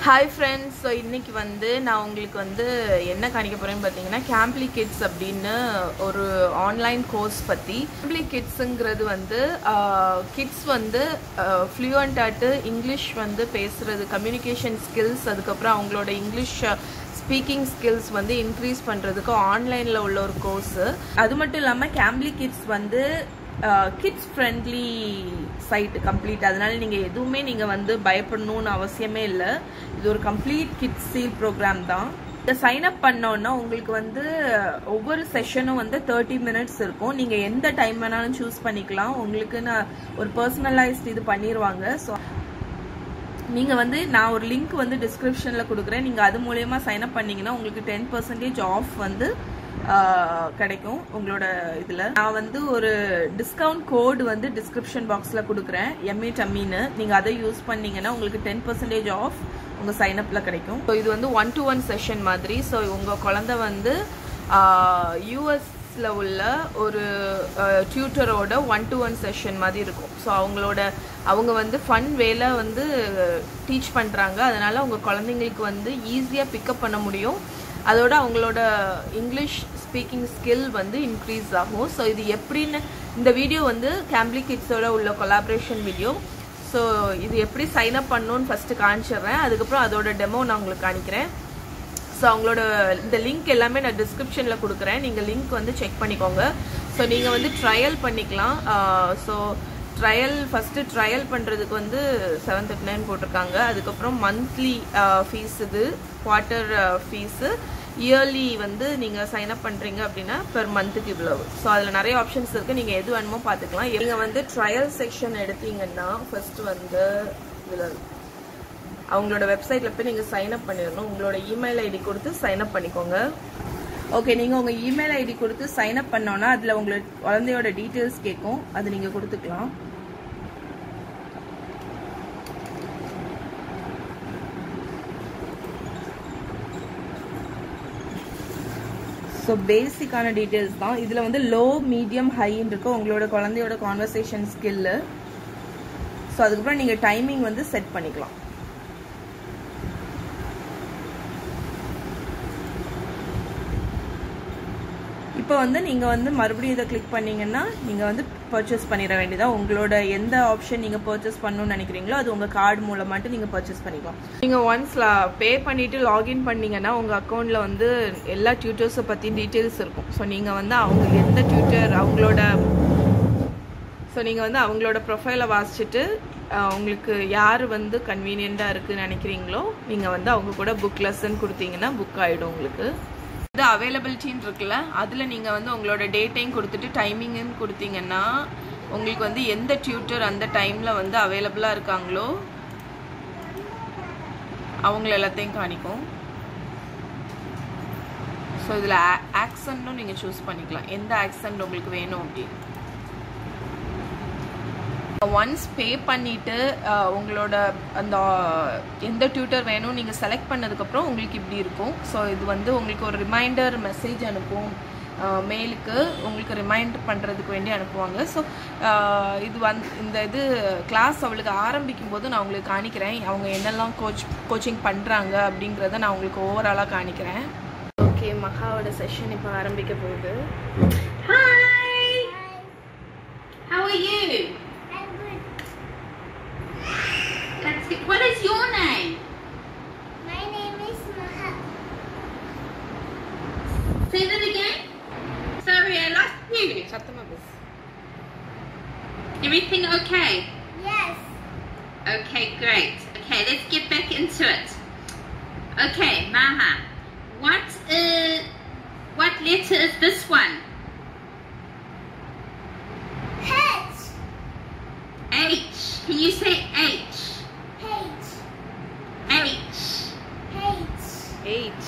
Hi friends so இன்னைக்கு வந்து நான் உங்களுக்கு வந்து என்ன காணிக்க போகிறேன்னு பார்த்தீங்கன்னா கேம்ப்லி கிட்ஸ் அப்படின்னு ஒரு ஆன்லைன் கோர்ஸ் பற்றி கேம்ப்லி கிட்ஸுங்கிறது வந்து கிட்ஸ் வந்து ஃப்ளூயண்ட்டாட்டு இங்கிலீஷ் வந்து பேசுகிறது கம்யூனிகேஷன் ஸ்கில்ஸ் அதுக்கப்புறம் அவங்களோட இங்கிலீஷ் ஸ்பீக்கிங் ஸ்கில்ஸ் வந்து இன்க்ரீஸ் பண்ணுறதுக்கு ஆன்லைனில் உள்ள ஒரு கோர்ஸு அது மட்டும் இல்லாமல் கேம்ப்லி கிட்ஸ் வந்து கிட்ஸ் ஃப்ரெண்ட்லி சைட் கம்ப்ளீட் அதனால நீங்கள் எதுவுமே நீங்கள் வந்து பயப்படணும்னு அவசியமே இல்லை இது ஒரு கம்ப்ளீட் கிட்ஸ் சீல் ப்ரோக்ராம் தான் இதை சைன் அப் பண்ணோன்னா உங்களுக்கு வந்து ஒவ்வொரு செஷனும் வந்து தேர்ட்டி மினிட்ஸ் இருக்கும் நீங்கள் எந்த டைம் வேணாலும் சூஸ் பண்ணிக்கலாம் உங்களுக்கு நான் ஒரு பர்சனலைஸ்ட் இது பண்ணிடுவாங்க ஸோ நீங்கள் வந்து நான் ஒரு லிங்க் வந்து டிஸ்கிரிப்ஷனில் கொடுக்குறேன் நீங்கள் அது மூலயமா சைன் அப் பண்ணீங்கன்னா உங்களுக்கு டென் பர்சன்டேஜ் ஆஃப் வந்து கிடைக்கும் உங்களோட இதில் நான் வந்து ஒரு டிஸ்கவுண்ட் கோடு வந்து டிஸ்கிரிப்ஷன் பாக்ஸில் கொடுக்குறேன் எம்ஏ டம்மின்னு நீங்கள் அதை யூஸ் பண்ணீங்கன்னா உங்களுக்கு டென் பர்சன்டேஜ் ஆஃப் உங்கள் சைனப்பில் கிடைக்கும் ஸோ இது வந்து ஒன் டு ஒன் செஷன் மாதிரி ஸோ உங்கள் குழந்த வந்து யூஎஸில் உள்ள ஒரு டியூட்டரோட ஒன் டு ஒன் செஷன் மாதிரி இருக்கும் ஸோ அவங்களோட அவங்க வந்து ஃபன் வேலை வந்து டீச் பண்ணுறாங்க அதனால் உங்கள் குழந்தைங்களுக்கு வந்து ஈஸியாக பிக்கப் பண்ண முடியும் அதோட அவங்களோட இங்கிலீஷ் ஸ்பீக்கிங் ஸ்கில் வந்து இன்க்ரீஸ் ஆகும் ஸோ இது எப்படின்னு இந்த வீடியோ வந்து கேம்ப்லி கிட்ஸோட உள்ள கொலாபரேஷன் வீடியோ ஸோ இது எப்படி சைன் அப் பண்ணணும்னு ஃபஸ்ட்டு காமிச்சிடுறேன் அதுக்கப்புறம் அதோட டெமோ நான் உங்களுக்கு காணிக்கிறேன் ஸோ அவங்களோட இந்த லிங்க் எல்லாமே நான் டிஸ்கிரிப்ஷனில் கொடுக்குறேன் நீங்கள் லிங்க் வந்து செக் பண்ணிக்கோங்க ஸோ நீங்கள் வந்து ட்ரையல் பண்ணிக்கலாம் ஸோ ட்ரையல் ஃபஸ்ட்டு ட்ரையல் பண்ணுறதுக்கு வந்து செவன் தேர்ட்டி நைன் போட்டிருக்காங்க அதுக்கப்புறம் மந்த்லி ஃபீஸ் இது குவார்ட்டர் ஃபீஸு இயர்லி வந்து நீங்கள் சைன் அப் பண்ணுறீங்க அப்படின்னா பெர் மந்த்துக்கு இவ்வளவு ஸோ அதில் நிறைய ஆப்ஷன்ஸ் இருக்குது நீங்கள் எது வேணுமோ பார்த்துக்கலாம் நீங்கள் வந்து ட்ரையல் செக்ஷன் எடுத்தீங்கன்னா ஃபர்ஸ்ட் வந்து இதில் அவங்களோட வெப்சைட்டில் போய் நீங்கள் சைன் அப் பண்ணிடணும் உங்களோட இமெயில் ஐடி கொடுத்து சைன் அப் பண்ணிக்கோங்க ஓகே நீங்கள் உங்கள் இமெயில் ஐடி கொடுத்து சைன் அப் பண்ணோன்னா அதில் உங்களோட குழந்தையோட டீட்டெயில்ஸ் கேட்கும் அது நீங்கள் கொடுத்துக்கலாம் ஸோ பேசிக்கான டீட்டெயில்ஸ் தான் இதில் வந்து லோ மீடியம் ஹைன்னு இருக்கும் உங்களோட குழந்தையோட கான்வர்சேஷன் ஸ்கில்லு ஸோ அதுக்கப்புறம் நீங்கள் டைமிங் வந்து செட் பண்ணிக்கலாம் இப்போ வந்து நீங்கள் வந்து மறுபடியும் இதை கிளிக் பண்ணீங்கன்னா நீங்கள் வந்து பர்ச்சேஸ் பண்ணிட வேண்டியதா உங்களோட எந்த ஆப்ஷன் நீங்கள் பர்ச்சேஸ் பண்ணணும்னு நினைக்கிறீங்களோ அது உங்கள் கார்டு மூலமாட்டு நீங்கள் பர்ச்சேஸ் பண்ணிக்கலாம் நீங்கள் ஒன்ஸ் பே பண்ணிவிட்டு லாகின் பண்ணீங்கன்னா உங்கள் அக்கௌண்ட்டில் வந்து எல்லா டியூட்டர்ஸை பற்றி டீட்டெயில்ஸ் இருக்கும் ஸோ நீங்கள் வந்து அவங்க எந்த டியூட்டர் அவங்களோட ஸோ நீங்கள் வந்து அவங்களோட ப்ரொஃபைலை வாசிச்சுட்டு உங்களுக்கு யார் வந்து கன்வீனியண்ட்டாக இருக்குன்னு நினைக்கிறீங்களோ நீங்கள் வந்து அவங்க கூட புக் லெசன் கொடுத்தீங்கன்னா புக் ஆகிடும் உங்களுக்கு இது அவைலபிலிட்டின்னு இருக்குல்ல அதில் நீங்கள் வந்து உங்களோட டேட்டையும் கொடுத்துட்டு டைமிங்குன்னு கொடுத்தீங்கன்னா உங்களுக்கு வந்து எந்த டியூட்டர் அந்த டைமில் வந்து அவைலபிளாக இருக்காங்களோ அவங்கள எல்லாத்தையும் காணிக்கும் ஸோ இதில் ஆக்சன்ட்டும் நீங்கள் சூஸ் பண்ணிக்கலாம் எந்த ஆக்சன்ட் உங்களுக்கு வேணும் அப்படின்னு ஒன்ஸ் பே பண்ணிவிட்டு உங்களோட அந்த எந்த டியூட்டர் வேணும் நீங்கள் செலக்ட் பண்ணதுக்கப்புறம் உங்களுக்கு இப்படி இருக்கும் ஸோ இது வந்து உங்களுக்கு ஒரு ரிமைண்டர் மெசேஜ் அனுப்பும் மெயிலுக்கு உங்களுக்கு ரிமைண்ட் பண்ணுறதுக்கு வேண்டி அனுப்புவாங்க ஸோ இது வந் இந்த இது கிளாஸ் அவளுக்கு ஆரம்பிக்கும் போது நான் உங்களுக்கு காணிக்கிறேன் அவங்க என்னெல்லாம் கோச் கோச்சிங் பண்ணுறாங்க அப்படிங்கிறத நான் உங்களுக்கு ஓவராலாக காணிக்கிறேன் ஓகே மகாவோட செஷன் இப்போ ஆரம்பிக்க போகுது Hi. How are you? That's good. What is your name? My name is Maha. Say that again. Sorry, I lost you. சத்தமாக பேசு Everything okay? Yes. Okay, great. Okay, let's get back into it. Okay, Maha. What is what letter is this one? H. H. Can you say H? H. H. H. Eight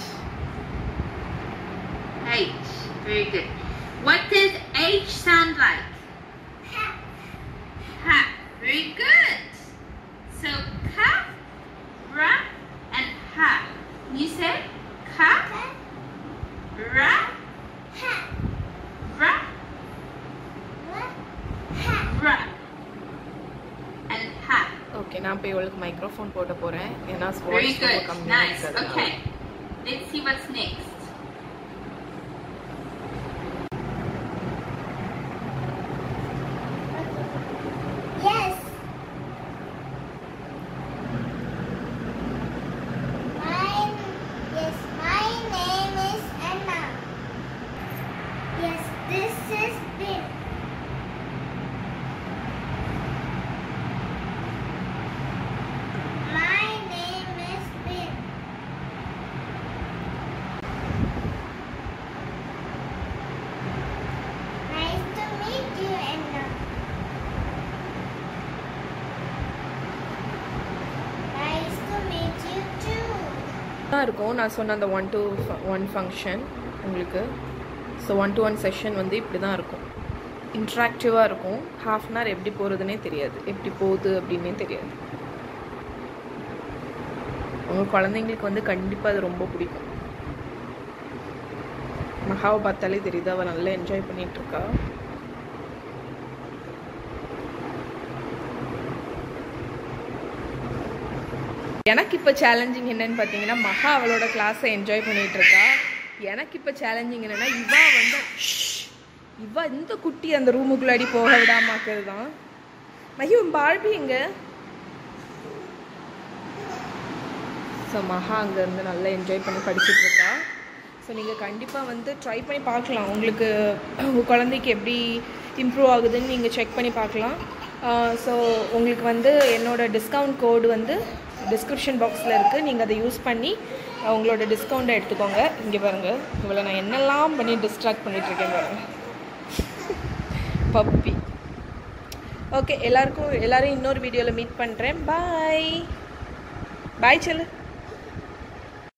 H. Very good. What does H sound like? Ha. Ha. Very good. So ka, ra, and ha. Can you say ka, Ha. ra, Ha. ra, What? Ha. ra, and ha. Okay நான் நான் போய் இவளுக்கு microphone போட்ட போகிறேன் ஏன்னா Very voice ரொம்ப good. கம்மியாக Nice. இருக்கிறதுனால. Okay. Let's see what's next. Yes. My yes, my name is Anna. Yes, this is Bill. My name is Bill. Nice to meet you, Anna. Nice to meet you too. தான் இருக்கும் நான் சொன்ன அந்த one to one function உங்களுக்கு so one to one session வந்து இப்படி தான் இருக்கும் இன்ட்ராக்டிவாக இருக்கும் ஹாஃப் அன் ஹவர் எப்படி போகிறதுனே தெரியாது எப்படி போகுது அப்படின்னே தெரியாது உங்கள் குழந்தைங்களுக்கு வந்து கண்டிப்பாக அது ரொம்ப பிடிக்கும் மகாவை பார்த்தாலே தெரியுது அவள் நல்லா என்ஜாய் பண்ணிட்டு இருக்கா எனக்கு இப்போ சேலஞ்சிங் என்னன்னு பார்த்தீங்கன்னா மகா அவளோட கிளாஸை என்ஜாய் பண்ணிட்டு இருக்கா எனக்கு இப்போ சேலஞ்சிங் என்னன்னா இவா வந்து ஷ், இவ இந்த குட்டி அந்த ரூமுக்குள்ளாடி போக விடாமாக்கிறது தான் மஹி உன் பார்பி எங்க ஸோ மகா அங்கேருந்து நல்லா என்ஜாய் பண்ணி படிச்சுட்டு இருக்கா ஸோ நீங்கள் கண்டிப்பாக வந்து ட்ரை பண்ணி பார்க்கலாம் உங்களுக்கு உங்கள் குழந்தைக்கு எப்படி இம்ப்ரூவ் ஆகுதுன்னு நீங்கள் செக் பண்ணி பார்க்கலாம் ஸோ உங்களுக்கு வந்து என்னோட டிஸ்கவுண்ட் கோடு வந்து டிஸ்கிரிப்ஷன் பாக்ஸில் இருக்குது நீங்கள் அதை யூஸ் பண்ணி அஹ், உங்களோட டிஸ்கவுண்ட்டை எடுத்துக்கோங்க இங்கே பாருங்கள் இவ்வளோ நான் என்னெல்லாம் பண்ணி டிஸ்ட்ராக்ட் பண்ணிகிட்ருக்கேன் பாருங்கள் பப்பி ஓகே எல்லாருக்கும் எல்லாரும் இன்னொரு வீடியோவில் மீட் பண்ணுறேன் பாய் பாய் செல்லு